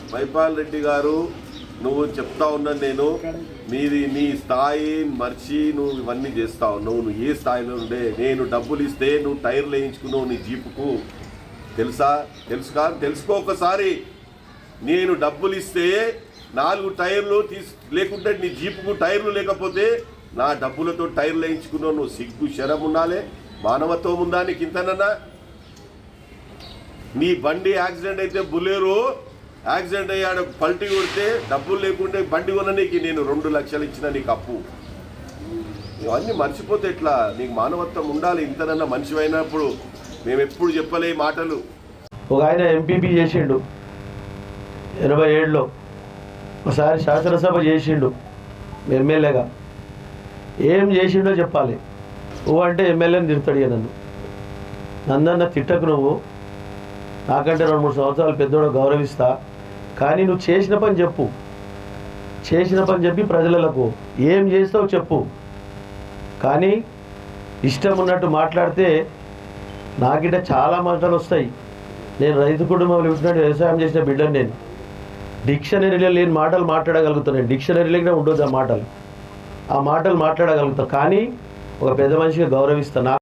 వైపాల్ రెడ్డి గారు నువ్వు చెప్తా ఉన్నాను నేను నీది నీ స్థాయి మర్చి నువ్వు ఇవన్నీ చేస్తా ఉన్నావు నువ్వు ఏ స్థాయిలో ఉండే నేను డబ్బులు ఇస్తే నువ్వు టైర్లు వేయించుకున్నావు నీ జీపుకు తెలుసా తెలుసుకా తెలుసుకో ఒకసారి నేను డబ్బులు ఇస్తే నాలుగు టైర్లు తీసు లేకుంటే నీ జీపుకు టైర్లు లేకపోతే నా డబ్బులతో టైర్లు వేయించుకున్నావు నువ్వు సిగ్గు శరం ఉండాలి మానవత్వం ఉందా నీకు ఇంతనన్నా నీ బండి యాక్సిడెంట్ అయితే బులేరు యాక్సిడెంట్ అయ్యాడు పల్టీ కొడితే డబ్బులు లేకుంటే బండి కొననీకి నేను రెండు లక్షలు ఇచ్చిన నీకు అప్పు ఇవన్నీ మర్చిపోతే ఎట్లా నీకు మానవత్వం ఉండాలి ఇంతనన్నా మనిషి అయినప్పుడు మేము ఎప్పుడు చెప్పలే ఈ మాటలు ఒక ఆయన ఎంపీపీ చేసిండు ఎనభై ఏడులో ఒకసారి శాసనసభ చేసిండు ఎమ్మెల్యేగా ఏం చేసిండో చెప్పాలి నువ్వు అంటే ఎమ్మెల్యేని తిడతాడు ఇక నన్ను నన్నన్న తిట్టకు నువ్వు నాకంటే రెండు మూడు సంవత్సరాలు పెద్దోడు గౌరవిస్తా కానీ నువ్వు చేసిన పని చెప్పు చేసిన పని చెప్పి ప్రజలకు ఏం చేస్తావు చెప్పు కానీ ఇష్టం ఉన్నట్టు మాట్లాడితే నాకిట చాలా మాటలు వస్తాయి నేను రైతు కుటుంబంలో చూసినట్టు వ్యవసాయం చేసిన బిడ్డను నేను డిక్షనరీలో లేని మాటలు మాట్లాడగలుగుతాను నేను డిక్షనరీలోనే ఉండొచ్చు ఆ మాటలు ఆ మాటలు మాట్లాడగలుగుతా కానీ ఒక పెద్ద మనిషిగా గౌరవిస్తాను